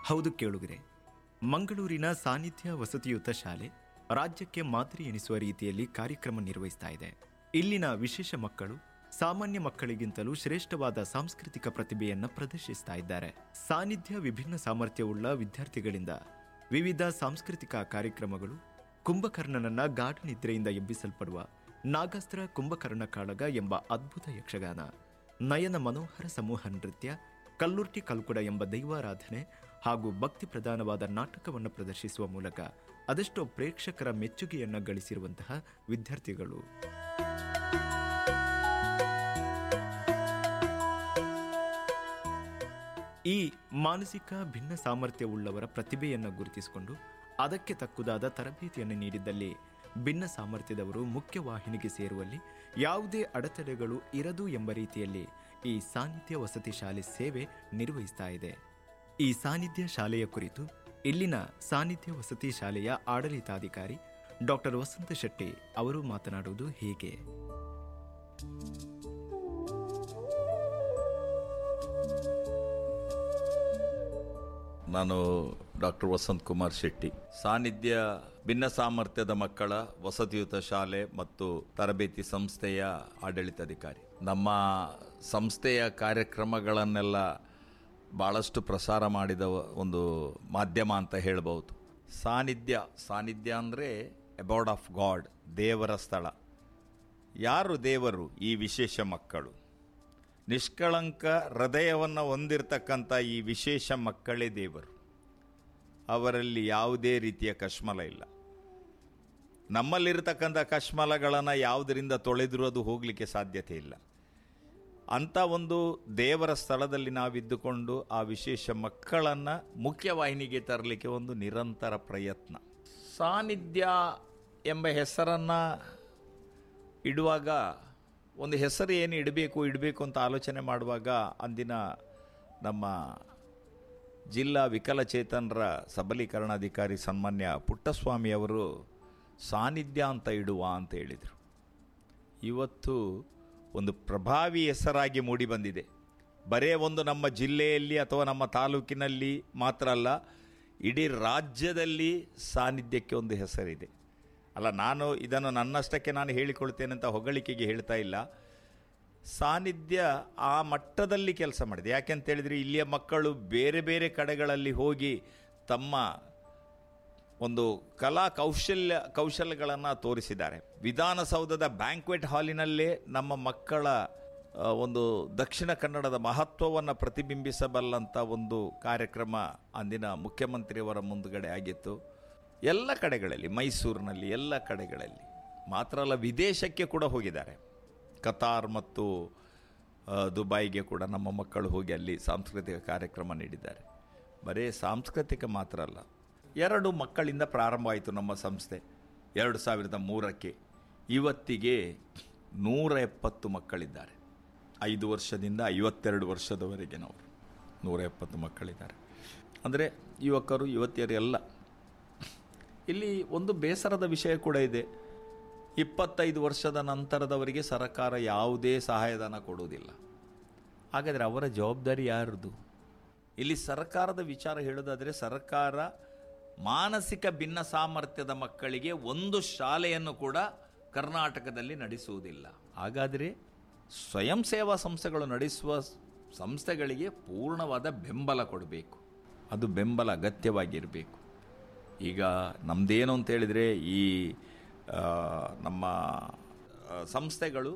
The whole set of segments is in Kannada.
ಹೌದು ಕೇಳುಗರೆ ಮಂಗಳೂರಿನ ಸಾನ್ನಿಧ್ಯ ವಸತಿಯುತ ಶಾಲೆ ರಾಜ್ಯಕ್ಕೆ ಮಾದರಿ ಎನಿಸುವ ರೀತಿಯಲ್ಲಿ ಕಾರ್ಯಕ್ರಮ ನಿರ್ವಹಿಸ್ತಾ ಇದೆ ಇಲ್ಲಿನ ವಿಶೇಷ ಮಕ್ಕಳು ಸಾಮಾನ್ಯ ಮಕ್ಕಳಿಗಿಂತಲೂ ಶ್ರೇಷ್ಠವಾದ ಸಾಂಸ್ಕೃತಿಕ ಪ್ರತಿಭೆಯನ್ನ ಪ್ರದರ್ಶಿಸ್ತಾ ಇದ್ದಾರೆ ಸಾನ್ನಿಧ್ಯ ವಿಭಿನ್ನ ಸಾಮರ್ಥ್ಯವುಳ್ಳ ವಿದ್ಯಾರ್ಥಿಗಳಿಂದ ವಿವಿಧ ಸಾಂಸ್ಕೃತಿಕ ಕಾರ್ಯಕ್ರಮಗಳು ಕುಂಭಕರ್ಣನನ್ನ ಗಾಢ ನಿದ್ರೆಯಿಂದ ಎಬ್ಬಿಸಲ್ಪಡುವ ನಾಗಾಸ್ತ್ರ ಕುಂಭಕರ್ಣ ಕಾಳಗ ಎಂಬ ಅದ್ಭುತ ಯಕ್ಷಗಾನ ನಯನ ಮನೋಹರ ಸಮೂಹ ನೃತ್ಯ ಕಲ್ಲುರ್ಟಿ ಕಲ್ಕುಡ ಎಂಬ ದೈವಾರಾಧನೆ ಹಾಗೂ ಭಕ್ತಿ ಪ್ರಧಾನವಾದ ನಾಟಕವನ್ನು ಪ್ರದರ್ಶಿಸುವ ಮೂಲಕ ಅದೆಷ್ಟೋ ಪ್ರೇಕ್ಷಕರ ಮೆಚ್ಚುಗೆಯನ್ನ ಗಳಿಸಿರುವಂತಹ ವಿದ್ಯಾರ್ಥಿಗಳು ಈ ಮಾನಸಿಕ ಭಿನ್ನ ಸಾಮರ್ಥ್ಯವುಳ್ಳವರ ಪ್ರತಿಭೆಯನ್ನು ಗುರುತಿಸಿಕೊಂಡು ಅದಕ್ಕೆ ತಕ್ಕುದಾದ ತರಬೇತಿಯನ್ನು ನೀಡಿದ್ದಲ್ಲಿ ಭಿನ್ನ ಸಾಮರ್ಥ್ಯದವರು ಮುಖ್ಯವಾಹಿನಿಗೆ ಸೇರುವಲ್ಲಿ ಯಾವುದೇ ಅಡೆತಡೆಗಳು ಇರದು ಎಂಬ ರೀತಿಯಲ್ಲಿ ಈ ಸಾನ್ನಿಧ್ಯ ವಸತಿ ಶಾಲೆ ಸೇವೆ ನಿರ್ವಹಿಸ್ತಾ ಇದೆ ಈ ಸಾನ್ನಿಧ್ಯ ಶಾಲೆಯ ಕುರಿತು ಇಲ್ಲಿನ ಸಾನ್ನಿಧ್ಯ ವಸತಿ ಶಾಲೆಯ ಆಡಳಿತಾಧಿಕಾರಿ ಡಾಕ್ಟರ್ ವಸಂತ ಶೆಟ್ಟಿ ಅವರು ಮಾತನಾಡುವುದು ಹೀಗೆ ನಾನು ಡಾಕ್ಟರ್ ವಸಂತ್ ಕುಮಾರ್ ಶೆಟ್ಟಿ ಸಾನ್ನಿಧ್ಯ ಭಿನ್ನ ಸಾಮರ್ಥ್ಯದ ಮಕ್ಕಳ ವಸತಿಯುತ ಶಾಲೆ ಮತ್ತು ತರಬೇತಿ ಸಂಸ್ಥೆಯ ಆಡಳಿತಾಧಿಕಾರಿ ನಮ್ಮ ಸಂಸ್ಥೆಯ ಕಾರ್ಯಕ್ರಮಗಳನ್ನೆಲ್ಲ ಭಾಳಷ್ಟು ಪ್ರಸಾರ ಮಾಡಿದ ಒಂದು ಮಾಧ್ಯಮ ಅಂತ ಹೇಳ್ಬೋದು ಸಾನ್ನಿಧ್ಯ ಸಾನ್ನಿಧ್ಯ ಅಂದರೆ ಅಬೌಡ್ ಆಫ್ ಗಾಡ್ ದೇವರ ಸ್ಥಳ ಯಾರು ದೇವರು ಈ ವಿಶೇಷ ಮಕ್ಕಳು ನಿಷ್ಕಳಂಕ ಹೃದಯವನ್ನು ಹೊಂದಿರತಕ್ಕಂಥ ಈ ವಿಶೇಷ ಮಕ್ಕಳೇ ದೇವರು ಅವರಲ್ಲಿ ಯಾವುದೇ ರೀತಿಯ ಕಶ್ಮಲ ಇಲ್ಲ ನಮ್ಮಲ್ಲಿರತಕ್ಕಂಥ ಕಶ್ಮಲಗಳನ್ನು ಯಾವುದರಿಂದ ತೊಳೆದರೂ ಅದು ಹೋಗಲಿಕ್ಕೆ ಸಾಧ್ಯತೆ ಇಲ್ಲ ಅಂಥ ಒಂದು ದೇವರ ಸ್ಥಳದಲ್ಲಿ ನಾವಿದ್ದುಕೊಂಡು ಆ ವಿಶೇಷ ಮಕ್ಕಳನ್ನು ಮುಖ್ಯವಾಹಿನಿಗೆ ತರಲಿಕ್ಕೆ ಒಂದು ನಿರಂತರ ಪ್ರಯತ್ನ ಸಾನ್ನಿಧ್ಯ ಎಂಬ ಹೆಸರನ್ನು ಇಡುವಾಗ ಒಂದು ಹೆಸರು ಏನು ಇಡಬೇಕು ಇಡಬೇಕು ಅಂತ ಆಲೋಚನೆ ಮಾಡುವಾಗ ಅಂದಿನ ನಮ್ಮ ಜಿಲ್ಲಾ ವಿಕಲಚೇತನರ ಸಬಲೀಕರಣಾಧಿಕಾರಿ ಸನ್ಮಾನ್ಯ ಪುಟ್ಟಸ್ವಾಮಿ ಅವರು ಸಾನ್ನಿಧ್ಯ ಅಂತ ಇಡುವ ಅಂತ ಹೇಳಿದರು ಇವತ್ತು ಒಂದು ಪ್ರಭಾವಿ ಹೆಸರಾಗಿ ಮೂಡಿಬಂದಿದೆ ಬರೇ ಒಂದು ನಮ್ಮ ಜಿಲ್ಲೆಯಲ್ಲಿ ಅಥವಾ ನಮ್ಮ ತಾಲೂಕಿನಲ್ಲಿ ಮಾತ್ರ ಅಲ್ಲ ಇಡೀ ರಾಜ್ಯದಲ್ಲಿ ಸಾನ್ನಿಧ್ಯಕ್ಕೆ ಒಂದು ಹೆಸರಿದೆ ಅಲ್ಲ ನಾನು ಇದನ್ನು ನನ್ನಷ್ಟಕ್ಕೆ ನಾನು ಹೇಳಿಕೊಳ್ತೇನೆ ಅಂತ ಹೊಗಳಿಕೆಗೆ ಹೇಳ್ತಾ ಇಲ್ಲ ಸಾನ್ನಿಧ್ಯ ಆ ಮಟ್ಟದಲ್ಲಿ ಕೆಲಸ ಮಾಡಿದೆ ಯಾಕೆಂತ ಹೇಳಿದ್ರೆ ಇಲ್ಲಿಯ ಮಕ್ಕಳು ಬೇರೆ ಬೇರೆ ಕಡೆಗಳಲ್ಲಿ ಹೋಗಿ ತಮ್ಮ ಒಂದು ಕಲಾ ಕೌಶಲ್ಯ ಕೌಶಲ್ಯಗಳನ್ನು ತೋರಿಸಿದ್ದಾರೆ ವಿಧಾನಸೌಧದ ಬ್ಯಾಂಕ್ವೆಟ್ ಹಾಲಿನಲ್ಲೇ ನಮ್ಮ ಮಕ್ಕಳ ಆ, ಒಂದು ದಕ್ಷಿಣ ಕನ್ನಡದ ಮಹತ್ವವನ್ನು ಪ್ರತಿಬಿಂಬಿಸಬಲ್ಲಂಥ ಒಂದು ಕಾರ್ಯಕ್ರಮ ಅಂದಿನ ಮುಖ್ಯಮಂತ್ರಿಯವರ ಮುಂದುಗಡೆ ಆಗಿತ್ತು ಎಲ್ಲ ಕಡೆಗಳಲ್ಲಿ ಮೈಸೂರಿನಲ್ಲಿ ಎಲ್ಲ ಕಡೆಗಳಲ್ಲಿ ಮಾತ್ರ ಅಲ್ಲ ವಿದೇಶಕ್ಕೆ ಕೂಡ ಹೋಗಿದ್ದಾರೆ ಕತಾರ್ ಮತ್ತು ಆ, ದುಬೈಗೆ ಕೂಡ ನಮ್ಮ ಮಕ್ಕಳು ಹೋಗಿ ಅಲ್ಲಿ ಸಾಂಸ್ಕೃತಿಕ ಕಾರ್ಯಕ್ರಮ ನೀಡಿದ್ದಾರೆ ಬರೀ ಸಾಂಸ್ಕೃತಿಕ ಮಾತ್ರ ಅಲ್ಲ ಎರಡು ಮಕ್ಕಳಿಂದ ಪ್ರಾರಂಭವಾಯಿತು ನಮ್ಮ ಸಂಸ್ಥೆ ಎರಡು ಸಾವಿರದ ಮೂರಕ್ಕೆ ಇವತ್ತಿಗೆ ನೂರ ಎಪ್ಪತ್ತು ಮಕ್ಕಳಿದ್ದಾರೆ ಐದು ವರ್ಷದಿಂದ ಐವತ್ತೆರಡು ವರ್ಷದವರೆಗೆ ನಾವು ನೂರ ಎಪ್ಪತ್ತು ಮಕ್ಕಳಿದ್ದಾರೆ ಅಂದರೆ ಯುವಕರು ಯುವತಿಯರು ಎಲ್ಲ ಇಲ್ಲಿ ಒಂದು ಬೇಸರದ ವಿಷಯ ಕೂಡ ಇದೆ ಇಪ್ಪತ್ತೈದು ವರ್ಷದ ನಂತರದವರಿಗೆ ಸರ್ಕಾರ ಯಾವುದೇ ಸಹಾಯಧನ ಕೊಡುವುದಿಲ್ಲ ಹಾಗಾದರೆ ಅವರ ಜವಾಬ್ದಾರಿ ಯಾರದು ಇಲ್ಲಿ ಸರ್ಕಾರದ ವಿಚಾರ ಹೇಳೋದಾದರೆ ಸರ್ಕಾರ ಮಾನಸಿಕ ಭಿನ್ನ ಸಾಮರ್ಥ್ಯದ ಮಕ್ಕಳಿಗೆ ಒಂದು ಶಾಲೆಯನ್ನು ಕೂಡ ಕರ್ನಾಟಕದಲ್ಲಿ ನಡೆಸುವುದಿಲ್ಲ ಹಾಗಾದರೆ ಸ್ವಯಂ ಸೇವಾ ಸಂಸ್ಥೆಗಳು ನಡೆಸುವ ಸಂಸ್ಥೆಗಳಿಗೆ ಪೂರ್ಣವಾದ ಬೆಂಬಲ ಕೊಡಬೇಕು ಅದು ಬೆಂಬಲ ಅಗತ್ಯವಾಗಿರಬೇಕು ಈಗ ನಮ್ಮದೇನು ಅಂತ ಹೇಳಿದರೆ ಈ ಆ, ನಮ್ಮ ಆ, ಸಂಸ್ಥೆಗಳು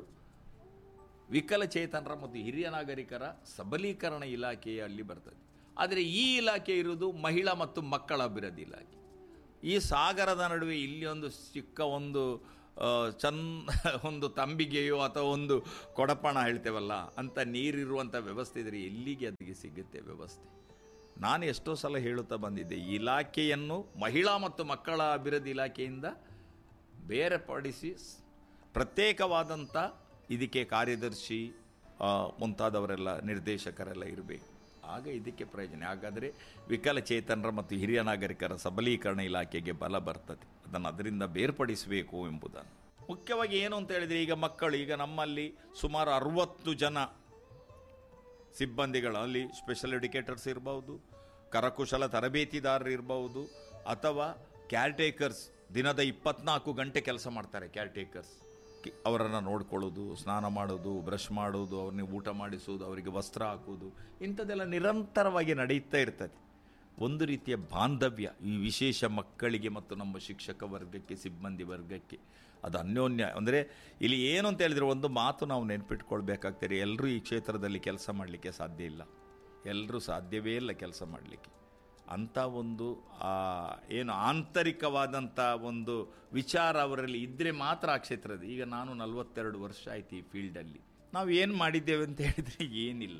ವಿಕಲಚೇತನರ ಮತ್ತು ಹಿರಿಯ ನಾಗರಿಕರ ಸಬಲೀಕರಣ ಇಲಾಖೆಯಲ್ಲಿ ಬರ್ತದೆ ಆದರೆ ಈ ಇಲಾಖೆ ಇರುವುದು ಮಹಿಳಾ ಮತ್ತು ಮಕ್ಕಳ ಅಭಿವೃದ್ಧಿ ಇಲಾಖೆ ಈ ಸಾಗರದ ನಡುವೆ ಇಲ್ಲಿ ಒಂದು ಚಿಕ್ಕ ಒಂದು ಆ, ಚಂದ ಒಂದು ತಂಬಿಗೆಯೋ ಅಥವಾ ಒಂದು ಕೊಡಪಣ ಹೇಳ್ತೇವಲ್ಲ ಅಂತ ನೀರಿರುವಂಥ ವ್ಯವಸ್ಥೆ ಇದ್ರೆ ಎಲ್ಲಿಗೆ ಅದಕ್ಕೆ ಸಿಗುತ್ತೆ ವ್ಯವಸ್ಥೆ ನಾನು ಎಷ್ಟೋ ಸಲ ಹೇಳುತ್ತಾ ಬಂದಿದ್ದೆ ಈ ಇಲಾಖೆಯನ್ನು ಮಹಿಳಾ ಮತ್ತು ಮಕ್ಕಳ ಅಭಿವೃದ್ಧಿ ಇಲಾಖೆಯಿಂದ ಬೇರೆಪಡಿಸಿ ಸ್- ಪ್ರತ್ಯೇಕವಾದಂಥ ಇದಕ್ಕೆ ಕಾರ್ಯದರ್ಶಿ ಆ, ಮುಂತಾದವರೆಲ್ಲ ನಿರ್ದೇಶಕರೆಲ್ಲ ಇರಬೇಕು ಆಗ ಇದಕ್ಕೆ ಪ್ರಯೋಜನ ಹಾಗಾದರೆ ವಿಕಲಚೇತನರ ಮತ್ತು ಹಿರಿಯ ನಾಗರಿಕರ ಸಬಲೀಕರಣ ಇಲಾಖೆಗೆ ಬಲ ಬರ್ತದೆ ಅದನ್ನು ಅದರಿಂದ ಬೇರ್ಪಡಿಸಬೇಕು ಎಂಬುದನ್ನು ಮುಖ್ಯವಾಗಿ ಏನು ಅಂತ ಹೇಳಿದರೆ ಈಗ ಮಕ್ಕಳು ಈಗ ನಮ್ಮಲ್ಲಿ ಸುಮಾರು ಅರವತ್ತು ಜನ ಸಿಬ್ಬಂದಿಗಳು ಅಲ್ಲಿ ಸ್ಪೆಷಲ್ ಎಡ್ಯುಕೇಟರ್ಸ್ ಇರ್ಬೋದು ಕರಕುಶಲ ತರಬೇತಿದಾರರು ಇರಬಹುದು ಅಥವಾ ಕ್ಯಾರ್ಟೇಕರ್ಸ್ ದಿನದ ಇಪ್ಪತ್ನಾಲ್ಕು ಗಂಟೆ ಕೆಲಸ ಮಾಡ್ತಾರೆ ಕ್ಯಾರ್ಟೇಕರ್ಸ್ ಅವರನ್ನು ನೋಡ್ಕೊಳ್ಳೋದು ಸ್ನಾನ ಮಾಡೋದು ಬ್ರಷ್ ಮಾಡೋದು ಅವ್ರನ್ನ ಊಟ ಮಾಡಿಸೋದು ಅವರಿಗೆ ವಸ್ತ್ರ ಹಾಕೋದು ಇಂಥದ್ದೆಲ್ಲ ನಿರಂತರವಾಗಿ ನಡೆಯುತ್ತಾ ಇರ್ತದೆ ಒಂದು ರೀತಿಯ ಬಾಂಧವ್ಯ ಈ ವಿಶೇಷ ಮಕ್ಕಳಿಗೆ ಮತ್ತು ನಮ್ಮ ಶಿಕ್ಷಕ ವರ್ಗಕ್ಕೆ ಸಿಬ್ಬಂದಿ ವರ್ಗಕ್ಕೆ ಅದು ಅನ್ಯೋನ್ಯ ಅಂದರೆ ಇಲ್ಲಿ ಏನು ಅಂತ ಹೇಳಿದ್ರೆ ಒಂದು ಮಾತು ನಾವು ನೆನಪಿಟ್ಕೊಳ್ಬೇಕಾಗ್ತದೆ ಎಲ್ಲರೂ ಈ ಕ್ಷೇತ್ರದಲ್ಲಿ ಕೆಲಸ ಮಾಡಲಿಕ್ಕೆ ಸಾಧ್ಯ ಇಲ್ಲ ಎಲ್ಲರೂ ಸಾಧ್ಯವೇ ಇಲ್ಲ ಕೆಲಸ ಮಾಡಲಿಕ್ಕೆ ಅಂಥ ಒಂದು ಆ, ಏನು ಆಂತರಿಕವಾದಂಥ ಒಂದು ವಿಚಾರ ಅವರಲ್ಲಿ ಇದ್ದರೆ ಮಾತ್ರ ಆ ಕ್ಷೇತ್ರದ ಈಗ ನಾನು ನಲವತ್ತೆರಡು ವರ್ಷ ಆಯ್ತು ಈ ಫೀಲ್ಡಲ್ಲಿ ನಾವು ಏನು ಮಾಡಿದ್ದೇವೆ ಅಂತ ಹೇಳಿದರೆ ಏನಿಲ್ಲ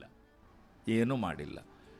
ಏನೂ ಮಾಡಿಲ್ಲ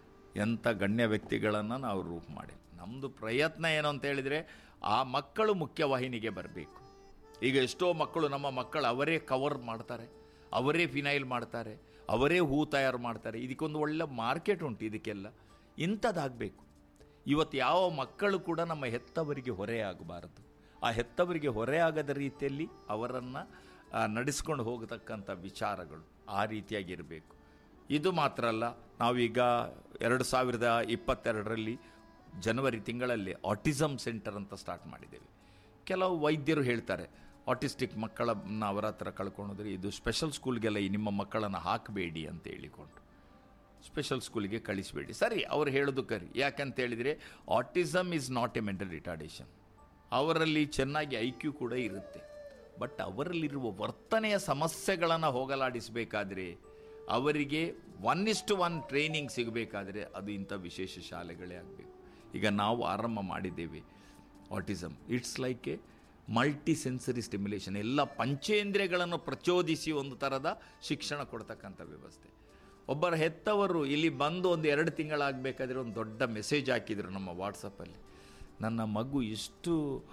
ಎಂಥ ಗಣ್ಯ ವ್ಯಕ್ತಿಗಳನ್ನು ನಾವು ರೂಪ್ ಮಾಡಿಲ್ಲ ನಮ್ಮದು ಪ್ರಯತ್ನ ಏನು ಅಂತ ಹೇಳಿದರೆ ಆ ಮಕ್ಕಳು ಮುಖ್ಯವಾಹಿನಿಗೆ ಬರಬೇಕು ಈಗ ಎಷ್ಟೋ ಮಕ್ಕಳು ನಮ್ಮ ಮಕ್ಕಳು ಅವರೇ ಕವರ್ ಮಾಡ್ತಾರೆ ಅವರೇ ಫಿನೈಲ್ ಮಾಡ್ತಾರೆ ಅವರೇ ಹೂ ತಯಾರು ಮಾಡ್ತಾರೆ ಇದಕ್ಕೊಂದು ಒಳ್ಳೆ ಮಾರ್ಕೆಟ್ ಉಂಟು ಇದಕ್ಕೆಲ್ಲ ಇಂಥದ್ದಾಗಬೇಕು ಇವತ್ತು ಯಾವ ಮಕ್ಕಳು ಕೂಡ ನಮ್ಮ ಹೆತ್ತವರಿಗೆ ಹೊರೆ ಆಗಬಾರದು ಆ ಹೆತ್ತವರಿಗೆ ಹೊರೆ ಆಗದ ರೀತಿಯಲ್ಲಿ ಅವರನ್ನು ನಡೆಸ್ಕೊಂಡು ಹೋಗತಕ್ಕಂಥ ವಿಚಾರಗಳು ಆ ರೀತಿಯಾಗಿರಬೇಕು ಇದು ಮಾತ್ರ ಅಲ್ಲ ನಾವೀಗ ಎರಡು ಸಾವಿರದ ಇಪ್ಪತ್ತೆರಡರಲ್ಲಿ ಜನವರಿ ತಿಂಗಳಲ್ಲಿ ಆಟಿಸಮ್ ಸೆಂಟರ್ ಅಂತ ಸ್ಟಾರ್ಟ್ ಮಾಡಿದ್ದೇವೆ ಕೆಲವು ವೈದ್ಯರು ಹೇಳ್ತಾರೆ ಆಟಿಸ್ಟಿಕ್ ಮಕ್ಕಳನ್ನ ಅವರ ಹತ್ರ ಕಳ್ಕೊಂಡ್ರೆ ಇದು ಸ್ಪೆಷಲ್ ಸ್ಕೂಲ್ಗೆಲ್ಲ ಈ ನಿಮ್ಮ ಮಕ್ಕಳನ್ನು ಹಾಕಬೇಡಿ ಅಂತ ಹೇಳಿಕೊಂಡು ಸ್ಪೆಷಲ್ ಸ್ಕೂಲಿಗೆ ಕಳಿಸಬೇಡಿ ಸರಿ ಅವ್ರು ಹೇಳೋದು ಕರಿ ಯಾಕಂತ ಹೇಳಿದರೆ autism is not a mental retardation ಅವರಲ್ಲಿ ಚೆನ್ನಾಗಿ ಐ ಕ್ಯೂ ಕೂಡ ಇರುತ್ತೆ ಬಟ್ ಅವರಲ್ಲಿರುವ ವರ್ತನೆಯ ಸಮಸ್ಯೆಗಳನ್ನು ಹೋಗಲಾಡಿಸಬೇಕಾದ್ರೆ ಅವರಿಗೆ ಒನ್ ಇಷ್ಟು ಒನ್ ಟ್ರೈನಿಂಗ್ ಸಿಗಬೇಕಾದ್ರೆ ಅದು ಇಂಥ ವಿಶೇಷ ಶಾಲೆಗಳೇ ಆಗಬೇಕು ಈಗ ನಾವು ಆರಂಭ ಮಾಡಿದ್ದೇವೆ autism it's like a multi sensory stimulation ಎಲ್ಲ ಪಂಚೇಂದ್ರಿಯಗಳನ್ನು ಪ್ರಚೋದಿಸಿ ಒಂದು ಥರದ ಶಿಕ್ಷಣ ಕೊಡ್ತಕ್ಕಂಥ ವ್ಯವಸ್ಥೆ ಒಬ್ಬರ ಹೆತ್ತವರು ಇಲ್ಲಿ ಬಂದು ಒಂದು ಎರಡು ತಿಂಗಳಾಗಬೇಕಾದ್ರೆ ಒಂದು ದೊಡ್ಡ ಮೆಸೇಜ್ ಹಾಕಿದರು ನಮ್ಮ ವಾಟ್ಸಪ್ಪಲ್ಲಿ ನನ್ನ ಮಗು ಇಷ್ಟು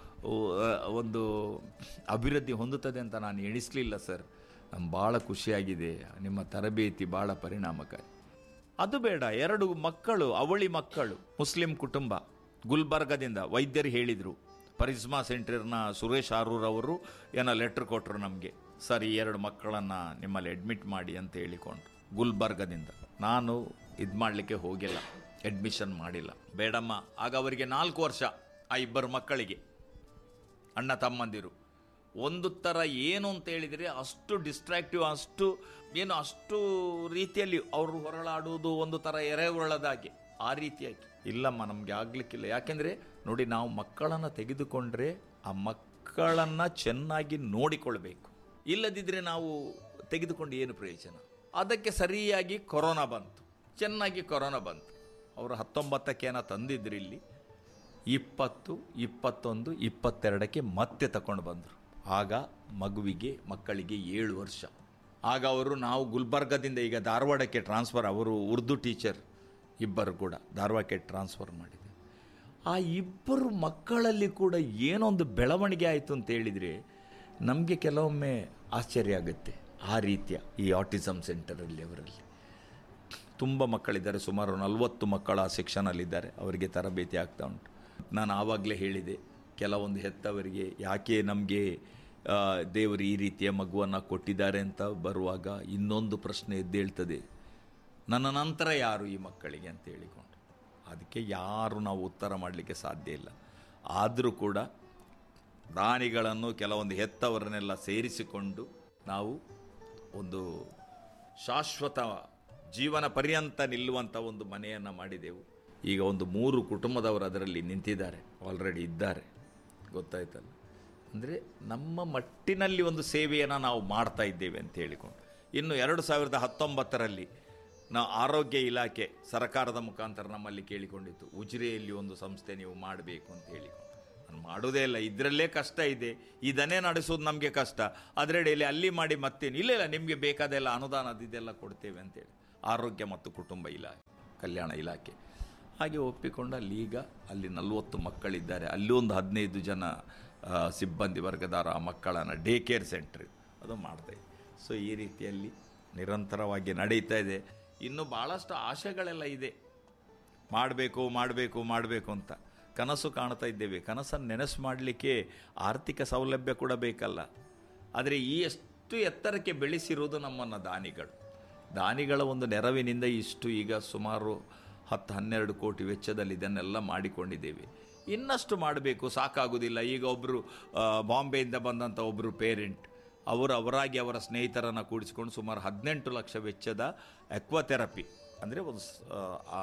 ಆ, ಒಂದು ಅಭಿವೃದ್ಧಿ ಹೊಂದುತ್ತದೆ ಅಂತ ನಾನು ಎಣಿಸಲಿಲ್ಲ ಸರ್ ನಮ್ಗೆ ಭಾಳ ಖುಷಿಯಾಗಿದೆ ನಿಮ್ಮ ತರಬೇತಿ ಭಾಳ ಪರಿಣಾಮಕಾರಿ ಅದು ಬೇಡ ಎರಡು ಮಕ್ಕಳು ಅವಳಿ ಮಕ್ಕಳು ಮುಸ್ಲಿಂ ಕುಟುಂಬ ಗುಲ್ಬರ್ಗದಿಂದ ವೈದ್ಯರು ಹೇಳಿದರು ಪರಿಸ್ಮಾ ಸೆಂಟರ್ನ ಸುರೇಶ್ ಆರೂರ್ ಅವರು ಏನೋ ಲೆಟ್ರ್ ಕೊಟ್ಟರು ನಮಗೆ ಸರ್ ಈ ಎರಡು ಮಕ್ಕಳನ್ನು ನಿಮ್ಮಲ್ಲಿ ಅಡ್ಮಿಟ್ ಮಾಡಿ ಅಂತ ಹೇಳಿಕೊಂಡು ಗುಲ್ಬರ್ಗದಿಂದ ನಾನು ಇದು ಮಾಡಲಿಕ್ಕೆ ಹೋಗಿಲ್ಲ ಅಡ್ಮಿಷನ್ ಮಾಡಿಲ್ಲ ಬೇಡಮ್ಮ ಆಗ ಅವರಿಗೆ ನಾಲ್ಕು ವರ್ಷ ಆ ಇಬ್ಬರು ಮಕ್ಕಳಿಗೆ ಅಣ್ಣ ತಮ್ಮಂದಿರು ಒಂದು ಥರ ಏನು ಅಂತ ಹೇಳಿದರೆ ಅಷ್ಟು ಡಿಸ್ಟ್ರಾಕ್ಟಿವ್ ಅಷ್ಟು ಏನು ಅಷ್ಟು ರೀತಿಯಲ್ಲಿ ಅವರು ಹೊರಳಾಡುವುದು ಒಂದು ಥರ ಎರೆಹುಳದಾಗೆ ಆ ರೀತಿಯಾಗಿ ಇಲ್ಲಮ್ಮ ನಮಗೆ ಆಗ್ಲಿಕ್ಕಿಲ್ಲ ಯಾಕೆಂದರೆ ನೋಡಿ ನಾವು ಮಕ್ಕಳನ್ನು ತೆಗೆದುಕೊಂಡ್ರೆ ಆ ಮಕ್ಕಳನ್ನು ಚೆನ್ನಾಗಿ ನೋಡಿಕೊಳ್ಬೇಕು ಇಲ್ಲದಿದ್ದರೆ ನಾವು ತೆಗೆದುಕೊಂಡು ಏನು ಪ್ರಯೋಜನ ಅದಕ್ಕೆ ಸರಿಯಾಗಿ ಕೊರೋನಾ ಬಂತು ಚೆನ್ನಾಗಿ ಕೊರೋನಾ ಬಂತು ಅವರು ಹತ್ತೊಂಬತ್ತಕ್ಕೇನ ತಂದಿದ್ರು ಇಲ್ಲಿ ಇಪ್ಪತ್ತು ಇಪ್ಪತ್ತೊಂದು ಇಪ್ಪತ್ತೆರಡಕ್ಕೆ ಮತ್ತೆ ತಗೊಂಡು ಬಂದರು ಆಗ ಮಗುವಿಗೆ ಮಕ್ಕಳಿಗೆ ಏಳು ವರ್ಷ ಆಗ ಅವರು ನಾವು ಗುಲ್ಬರ್ಗದಿಂದ ಈಗ ಧಾರವಾಡಕ್ಕೆ ಟ್ರಾನ್ಸ್ಫರ್ ಅವರು ಉರ್ದು ಟೀಚರ್ ಇಬ್ಬರು ಕೂಡ ಧಾರವಾಡಕ್ಕೆ ಟ್ರಾನ್ಸ್ಫರ್ ಮಾಡಿದೆ ಆ ಇಬ್ಬರು ಮಕ್ಕಳಲ್ಲಿ ಕೂಡ ಏನೊಂದು ಬೆಳವಣಿಗೆ ಆಯಿತು ಅಂತ ಹೇಳಿದರೆ ನಮಗೆ ಕೆಲವೊಮ್ಮೆ ಆಶ್ಚರ್ಯ ಆಗುತ್ತೆ ಆ ರೀತಿಯ ಈ ಆಟಿಸಮ್ ಸೆಂಟರಲ್ಲಿ ಅವರಲ್ಲಿ ತುಂಬ ಮಕ್ಕಳಿದ್ದಾರೆ ಸುಮಾರು ನಲವತ್ತು ಮಕ್ಕಳ ಸೆಕ್ಷನಲ್ಲಿದ್ದಾರೆ ಅವರಿಗೆ ತರಬೇತಿ ಆಗ್ತಾ ಉಂಟು ನಾನು ಆವಾಗಲೇ ಹೇಳಿದೆ ಕೆಲವೊಂದು ಹೆತ್ತವರಿಗೆ ಯಾಕೆ ನಮಗೆ ದೇವರು ಈ ರೀತಿಯ ಮಗುವನ್ನು ಕೊಟ್ಟಿದ್ದಾರೆ ಅಂತ ಬರುವಾಗ ಇನ್ನೊಂದು ಪ್ರಶ್ನೆ ಎದ್ದೇಳ್ತದೆ ನನ್ನ ನಂತರ ಯಾರು ಈ ಮಕ್ಕಳಿಗೆ ಅಂತ ಹೇಳಿಕೊಂಡು ಅದಕ್ಕೆ ಯಾರು ನಾವು ಉತ್ತರ ಮಾಡಲಿಕ್ಕೆ ಸಾಧ್ಯ ಇಲ್ಲ ಆದರೂ ಕೂಡ ದಾನಿಗಳನ್ನು ಕೆಲವೊಂದು ಹೆತ್ತವರನ್ನೆಲ್ಲ ಸೇರಿಸಿಕೊಂಡು ನಾವು ಒಂದು ಶಾಶ್ವತ ಜೀವನ ಪರ್ಯಂತ ನಿಲ್ಲುವಂಥ ಒಂದು ಮನೆಯನ್ನು ಮಾಡಿದೆವು ಈಗ ಒಂದು ಮೂರು ಕುಟುಂಬದವರು ಅದರಲ್ಲಿ ನಿಂತಿದ್ದಾರೆ ಆಲ್ರೆಡಿ ಇದ್ದಾರೆ ಗೊತ್ತಾಯ್ತಲ್ಲ ಅಂದರೆ ನಮ್ಮ ಮಟ್ಟಿನಲ್ಲಿ ಒಂದು ಸೇವೆಯನ್ನು ನಾವು ಮಾಡ್ತಾ ಇದ್ದೇವೆ ಅಂತ ಹೇಳಿಕೊಂಡು ಇನ್ನು ಎರಡು ಸಾವಿರದ ಹತ್ತೊಂಬತ್ತರಲ್ಲಿ ನಾವು ಆರೋಗ್ಯ ಇಲಾಖೆ ಸರ್ಕಾರದ ಮುಖಾಂತರ ನಮ್ಮಲ್ಲಿ ಕೇಳಿಕೊಂಡಿತ್ತು ಉಜಿರೆಯಲ್ಲಿ ಒಂದು ಸಂಸ್ಥೆ ನೀವು ಮಾಡಬೇಕು ಅಂತ ಹೇಳಿಕೊಂಡು ನಾನು ಮಾಡೋದೇ ಇಲ್ಲ ಇದರಲ್ಲೇ ಕಷ್ಟ ಇದೆ ಇದನ್ನೇ ನಡೆಸೋದು ನಮಗೆ ಕಷ್ಟ ಅದರಡಿಯಲ್ಲಿ ಅಲ್ಲಿ ಮಾಡಿ ಮತ್ತೇನು ಇಲ್ಲ ಇಲ್ಲ ನಿಮಗೆ ಬೇಕಾದೆಲ್ಲ ಅನುದಾನ ಅದೆಲ್ಲ ಕೊಡ್ತೇವೆ ಅಂತೇಳಿ ಆರೋಗ್ಯ ಮತ್ತು ಕುಟುಂಬ ಇಲಾಖೆ ಕಲ್ಯಾಣ ಇಲಾಖೆ ಹಾಗೆ ಒಪ್ಪಿಕೊಂಡು ಅಲ್ಲಿ ಈಗ ಅಲ್ಲಿ ನಲವತ್ತು ಮಕ್ಕಳಿದ್ದಾರೆ ಅಲ್ಲಿ ಒಂದು ಹದಿನೈದು ಜನ ಆ, ಸಿಬ್ಬಂದಿ ವರ್ಗದವರ ಆ ಮಕ್ಕಳನ್ನು ಡೇ ಕೇರ್ ಸೆಂಟ್ರ್ ಅದು ಮಾಡ್ತಾ ಇದೆ ಸೊ ಈ ರೀತಿಯಲ್ಲಿ ನಿರಂತರವಾಗಿ ನಡೀತಾ ಇದೆ ಇನ್ನು ಭಾಳಷ್ಟು ಆಶೆಗಳೆಲ್ಲ ಇದೆ ಮಾಡಬೇಕು ಮಾಡಬೇಕು ಮಾಡಬೇಕು ಅಂತ ಕನಸು ಕಾಣ್ತಾ ಇದ್ದೇವೆ ಕನಸನ್ನು ನೆನಸು ಮಾಡಲಿಕ್ಕೆ ಆರ್ಥಿಕ ಸೌಲಭ್ಯ ಕೂಡ ಬೇಕಲ್ಲ ಆದರೆ ಈ ಎಷ್ಟು ಎತ್ತರಕ್ಕೆ ಬೆಳೆಸಿರುವುದು ನಮ್ಮನ್ನು ದಾನಿಗಳು ದಾನಿಗಳ ಒಂದು ನೆರವಿನಿಂದ ಇಷ್ಟು ಈಗ ಸುಮಾರು ಹತ್ತು ಹನ್ನೆರಡು ಕೋಟಿ ವೆಚ್ಚದಲ್ಲಿ ಇದನ್ನೆಲ್ಲ ಮಾಡಿಕೊಂಡಿದ್ದೇವೆ ಇನ್ನಷ್ಟು ಮಾಡಬೇಕು ಸಾಕಾಗುವುದಿಲ್ಲ ಈಗ ಒಬ್ಬರು ಬಾಂಬೆಯಿಂದ ಬಂದಂಥ ಒಬ್ಬರು ಪೇರೆಂಟ್ ಅವರು ಅವರಾಗಿ ಅವರ ಸ್ನೇಹಿತರನ್ನು ಕೂಡಿಸಿಕೊಂಡು ಸುಮಾರು ಹದಿನೆಂಟು ಲಕ್ಷ ವೆಚ್ಚದ ಎಕ್ವಾಥೆರಪಿ ಅಂದರೆ ಒಂದು ಸ್- ಆ,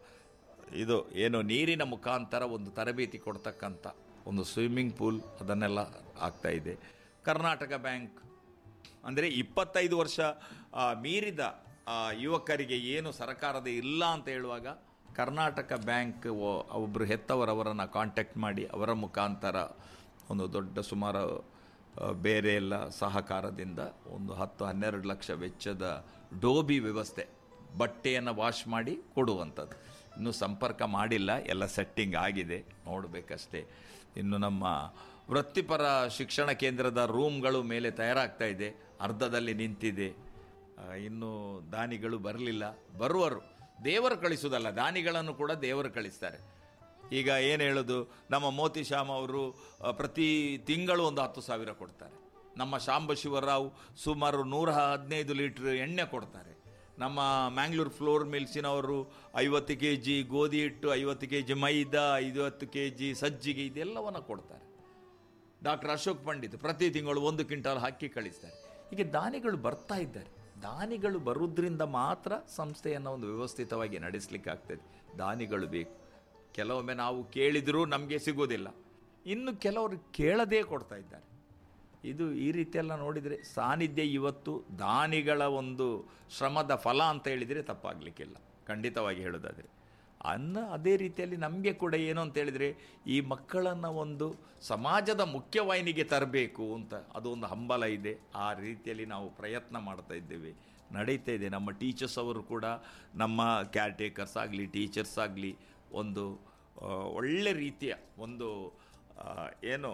ಇದು ಏನು ನೀರಿನ ಮುಖಾಂತರ ಒಂದು ತರಬೇತಿ ಕೊಡ್ತಕ್ಕಂಥ ಒಂದು ಸ್ವಿಮ್ಮಿಂಗ್ ಪೂಲ್ ಅದನ್ನೆಲ್ಲ ಆಗ್ತಾ ಇದೆ ಕರ್ನಾಟಕ ಬ್ಯಾಂಕ್ ಅಂದರೆ ಇಪ್ಪತ್ತೈದು ವರ್ಷ ಆ, ಮೀರಿದ ಆ, ಯುವಕರಿಗೆ ಏನು ಸರ್ಕಾರದ ಇಲ್ಲ ಅಂತ ಹೇಳುವಾಗ ಕರ್ನಾಟಕ ಬ್ಯಾಂಕ್ ಒ- ಒಬ್ಬರು ಹೆತ್ತವರವರನ್ನು ಕಾಂಟ್ಯಾಕ್ಟ್ ಮಾಡಿ ಅವರ ಮುಖಾಂತರ ಒಂದು ದೊಡ್ಡ ಸುಮಾರು ಆ, ಬೇರೆ ಎಲ್ಲ ಸಹಕಾರದಿಂದ ಒಂದು ಹತ್ತು ಹನ್ನೆರಡು ಲಕ್ಷ ವೆಚ್ಚದ ಡೋಬಿ ವ್ಯವಸ್ಥೆ ಬಟ್ಟೆಯನ್ನು ವಾಶ್ ಮಾಡಿ ಕೊಡುವಂಥದ್ದು ಇನ್ನೂ ಸಂಪರ್ಕ ಮಾಡಿಲ್ಲ ಎಲ್ಲ ಸೆಟ್ಟಿಂಗ್ ಆಗಿದೆ ನೋಡಬೇಕಷ್ಟೇ ಇನ್ನು ನಮ್ಮ ವೃತ್ತಿಪರ ಶಿಕ್ಷಣ ಕೇಂದ್ರದ ರೂಮ್ಗಳು ಮೇಲೆ ತಯಾರಾಗ್ತಾ ಇದೆ ಅರ್ಧದಲ್ಲಿ ನಿಂತಿದೆ ಆ, ಇನ್ನು ದಾನಿಗಳು ಬರಲಿಲ್ಲ ಬರುವರು ದೇವರು ಕಳಿಸುವುದಲ್ಲ ದಾನಿಗಳನ್ನು ಕೂಡ ದೇವರು ಕಳಿಸ್ತಾರೆ ಈಗ ಏನು ಹೇಳೋದು ನಮ್ಮ ಮೋತಿ ಶ್ಯಾಮ್ ಅವರು ಆ, ಪ್ರತಿ ತಿಂಗಳು ಒಂದು ಹತ್ತು ಸಾವಿರ ಕೊಡ್ತಾರೆ ನಮ್ಮ ಶಾಂಬ ಶಿವರಾವ್ ಸುಮಾರು ನೂರ ಹದಿನೈದು ಲೀಟ್ರ್ ಎಣ್ಣೆ ಕೊಡ್ತಾರೆ ನಮ್ಮ ಮ್ಯಾಂಗ್ಳೂರ್ ಫ್ಲೋರ್ ಮಿಲ್ಸಿನವರು ಐವತ್ತು ಕೆ ಜಿ ಗೋಧಿ ಹಿಟ್ಟು ಐವತ್ತು ಕೆ ಜಿ ಮೈದಾ ಐವತ್ತು ಕೆ ಜಿ ಸಜ್ಜಿಗೆ ಇದೆಲ್ಲವನ್ನು ಕೊಡ್ತಾರೆ ಡಾಕ್ಟರ್ ಅಶೋಕ್ ಪಂಡಿತ್ ಪ್ರತಿ ತಿಂಗಳು ಒಂದು ಕ್ವಿಂಟಾಲ್ ಹಾಕಿ ಕಳಿಸ್ತಾರೆ ಹೀಗೆ ದಾನಿಗಳು ಬರ್ತಾ ಇದ್ದಾರೆ ದಾನಿಗಳು ಬರುವುದರಿಂದ ಮಾತ್ರ ಸಂಸ್ಥೆಯನ್ನು ಒಂದು ವ್ಯವಸ್ಥಿತವಾಗಿ ನಡೆಸಲಿಕ್ಕೆ ಆಗ್ತದೆ ದಾನಿಗಳು ಬೇಕು ಕೆಲವೊಮ್ಮೆ ನಾವು ಕೇಳಿದರೂ ನಮಗೆ ಸಿಗೋದಿಲ್ಲ ಇನ್ನು ಕೆಲವರು ಕೇಳದೇ ಕೊಡ್ತಾ ಇದ್ದಾರೆ ಇದು ಈ ರೀತಿಯೆಲ್ಲ ನೋಡಿದರೆ ಸಾನ್ನಿಧ್ಯ ಇವತ್ತು ದಾನಿಗಳ ಒಂದು ಶ್ರಮದ ಫಲ ಅಂತ ಹೇಳಿದರೆ ತಪ್ಪಾಗಲಿಕ್ಕಿಲ್ಲ ಖಂಡಿತವಾಗಿ ಹೇಳೋದಾದರೆ ಅನ್ನ ಅದೇ ರೀತಿಯಲ್ಲಿ ನಮಗೆ ಕೂಡ ಏನು ಅಂತ ಹೇಳಿದರೆ ಈ ಮಕ್ಕಳನ್ನು ಒಂದು ಸಮಾಜದ ಮುಖ್ಯವಾಹಿನಿಗೆ ತರಬೇಕು ಅಂತ ಅದು ಒಂದು ಹಂಬಲ ಇದೆ ಆ ರೀತಿಯಲ್ಲಿ ನಾವು ಪ್ರಯತ್ನ ಮಾಡ್ತಾ ಇದ್ದೇವೆ ನಡೀತಾ ಇದೆ ನಮ್ಮ ಟೀಚರ್ಸ್ ಅವರು ಕೂಡ ನಮ್ಮ ಕ್ಯಾರ್ ಟೇಕರ್ಸ್ ಆಗಲಿ ಟೀಚರ್ಸ್ ಆಗಲಿ ಒಂದು ಆ, ಒಳ್ಳೆ ರೀತಿಯ ಒಂದು ಆ, ಏನು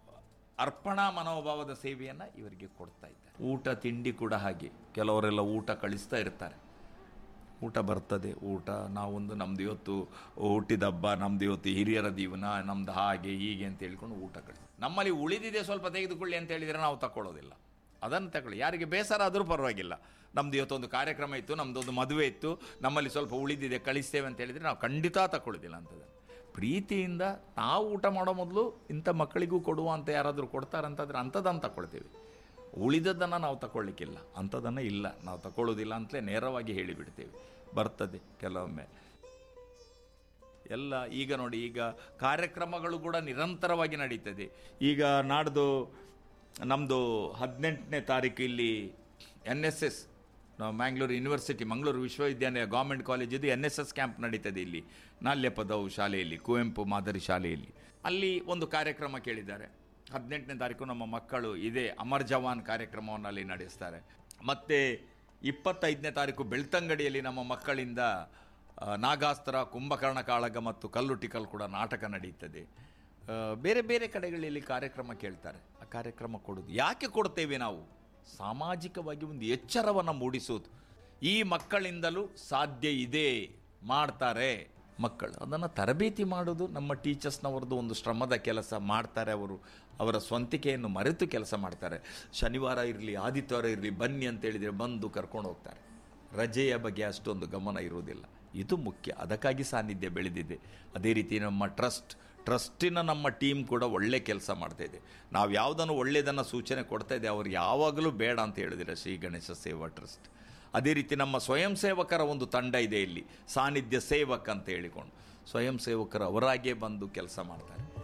ಅರ್ಪಣಾ ಮನೋಭಾವದ ಸೇವೆಯನ್ನು ಇವರಿಗೆ ಕೊಡ್ತಾ ಇದ್ದಾರೆ ಊಟ ತಿಂಡಿ ಕೂಡ ಹಾಗೆ ಕೆಲವರೆಲ್ಲ ಊಟ ಕಳಿಸ್ತಾ ಇರ್ತಾರೆ ಊಟ ಬರ್ತದೆ ಊಟ ನಾವೊಂದು ನಮ್ದು ಇವತ್ತು ಹುಟ್ಟಿದ ಹಬ್ಬ ನಮ್ದು ಇವತ್ತು ಹಿರಿಯರ ಜೀವನ ನಮ್ದು ಹಾಗೆ ಹೀಗೆ ಅಂತ ಹೇಳ್ಕೊಂಡು ಊಟ ಕಳಿಸಿ ನಮ್ಮಲ್ಲಿ ಉಳಿದಿದೆ ಸ್ವಲ್ಪ ತೆಗೆದುಕೊಳ್ಳಿ ಅಂತ ಹೇಳಿದರೆ ನಾವು ತಗೊಳ್ಳೋದಿಲ್ಲ ಅದನ್ನು ತಗೊಳ್ಳಿ ಯಾರಿಗೆ ಬೇಸರ ಆದರೂ ಪರವಾಗಿಲ್ಲ ನಮ್ದು ಇವತ್ತೊಂದು ಕಾರ್ಯಕ್ರಮ ಇತ್ತು ನಮ್ದೊಂದು ಮದುವೆ ಇತ್ತು ನಮ್ಮಲ್ಲಿ ಸ್ವಲ್ಪ ಉಳಿದಿದೆ ಕಳಿಸ್ತೇವೆ ಅಂತ ಹೇಳಿದರೆ ನಾವು ಖಂಡಿತ ತಗೊಳ್ಳೋದಿಲ್ಲ ಅಂತದನ್ನು ಪ್ರೀತಿಯಿಂದ ನಾವು ಊಟ ಮಾಡೋ ಮೊದಲು ಇಂಥ ಮಕ್ಕಳಿಗೂ ಕೊಡುವ ಅಂತ ಯಾರಾದರೂ ಕೊಡ್ತಾರಂತಂದ್ರೆ ಅಂಥದ್ದನ್ನು ತಗೊಳ್ತೇವೆ ಉಳಿದದ್ದನ್ನು ನಾವು ತಗೊಳ್ಳಿಕ್ಕಿಲ್ಲ ಅಂಥದ್ದನ್ನು ಇಲ್ಲ ನಾವು ತಗೊಳ್ಳೋದಿಲ್ಲ ಅಂತಲೇ ನೇರವಾಗಿ ಹೇಳಿಬಿಡ್ತೇವೆ ಬರ್ತದೆ ಕೆಲವೊಮ್ಮೆ ಎಲ್ಲ ಈಗ ನೋಡಿ ಈಗ ಕಾರ್ಯಕ್ರಮಗಳು ಕೂಡ ನಿರಂತರವಾಗಿ ನಡೀತದೆ ಈಗ ನಾಡ್ದು ನಮ್ಮದು ಹದಿನೆಂಟನೇ ತಾರೀಕು ಇಲ್ಲಿ N S S Mangalore university Mangaluru ವಿಶ್ವವಿದ್ಯಾಲಯ ಗೌರ್ಮೆಂಟ್ ಕಾಲೇಜಿದು ಎನ್ ಎಸ್ ಎಸ್ ಕ್ಯಾಂಪ್ ನಡೀತದೆ ಇಲ್ಲಿ ನಾಲ್ಯಪದವು ಶಾಲೆಯಲ್ಲಿ ಕುವೆಂಪು ಮಾದರಿ ಶಾಲೆಯಲ್ಲಿ ಅಲ್ಲಿ ಒಂದು ಕಾರ್ಯಕ್ರಮ ಕೇಳಿದ್ದಾರೆ ಹದಿನೆಂಟನೇ ತಾರೀಕು ನಮ್ಮ ಮಕ್ಕಳು ಇದೇ ಅಮರ್ ಜವಾನ್ ಕಾರ್ಯಕ್ರಮವನ್ನು ಅಲ್ಲಿ ನಡೆಸ್ತಾರೆ ಮತ್ತು ಇಪ್ಪತ್ತೈದನೇ ತಾರೀಕು ಬೆಳ್ತಂಗಡಿಯಲ್ಲಿ ನಮ್ಮ ಮಕ್ಕಳಿಂದ ಆ, ನಾಗಾಸ್ತ್ರ ಕುಂಭಕರ್ಣ ಕಾಳಗ ಮತ್ತು ಕಲ್ಲುಟಿಕಲ್ ಕೂಡ ನಾಟಕ ನಡೀತದೆ ಆ, ಬೇರೆ ಬೇರೆ ಕಡೆಗಳಲ್ಲಿ ಕಾರ್ಯಕ್ರಮ ಕೇಳ್ತಾರೆ ಆ ಕಾರ್ಯಕ್ರಮ ಕೊಡೋದು ಯಾಕೆ ಕೊಡ್ತೇವೆ ನಾವು ಸಾಮಾಜಿಕವಾಗಿ ಒಂದು ಎಚ್ಚರವನ್ನು ಮೂಡಿಸೋದು ಈ ಮಕ್ಕಳಿಂದಲೂ ಸಾಧ್ಯ ಇದೆ ಮಾಡ್ತಾರೆ ಮಕ್ಕಳು ಅದನ್ನು ತರಬೇತಿ ಮಾಡೋದು ನಮ್ಮ ಟೀಚರ್ಸ್ನವರದ್ದು ಒಂದು ಶ್ರಮದ ಕೆಲಸ ಮಾಡ್ತಾರೆ ಅವರು ಅವರ ಸ್ವಂತಿಕೆಯನ್ನು ಮರೆತು ಕೆಲಸ ಮಾಡ್ತಾರೆ ಶನಿವಾರ ಇರಲಿ ಆದಿತ್ಯವಾರ ಇರಲಿ ಬನ್ನಿ ಅಂತ ಹೇಳಿದರೆ ಬಂದು ಕರ್ಕೊಂಡು ಹೋಗ್ತಾರೆ ರಜೆಯ ಬಗ್ಗೆ ಅಷ್ಟೊಂದು ಗಮನ ಇರುವುದಿಲ್ಲ ಇದು ಮುಖ್ಯ ಅದಕ್ಕಾಗಿ ಸಾನ್ನಿಧ್ಯ ಬೆಳೆದಿದೆ ಅದೇ ರೀತಿ ನಮ್ಮ ಟ್ರಸ್ಟ್ ಟ್ರಸ್ಟಿನ ನಮ್ಮ ಟೀಮ್ ಕೂಡ ಒಳ್ಳೆ ಕೆಲಸ ಮಾಡ್ತಾ ಇದೆ ನಾವು ಯಾವುದನ್ನು ಒಳ್ಳೆಯದನ್ನು ಸೂಚನೆ ಕೊಡ್ತಾ ಇದೆ ಅವ್ರು ಯಾವಾಗಲೂ ಬೇಡ ಅಂತ ಹೇಳಿದಿಲ್ಲ ಶ್ರೀ ಗಣೇಶ ಸೇವಾ ಟ್ರಸ್ಟ್ ಅದೇ ರೀತಿ ನಮ್ಮ ಸ್ವಯಂ ಸೇವಕರ ಒಂದು ತಂಡ ಇದೆ ಇಲ್ಲಿ ಸಾನ್ನಿಧ್ಯ ಸೇವಕ್ ಅಂತ ಹೇಳಿಕೊಂಡು ಸ್ವಯಂ ಸೇವಕರು ಅವರಾಗೇ ಬಂದು ಕೆಲಸ ಮಾಡ್ತಾರೆ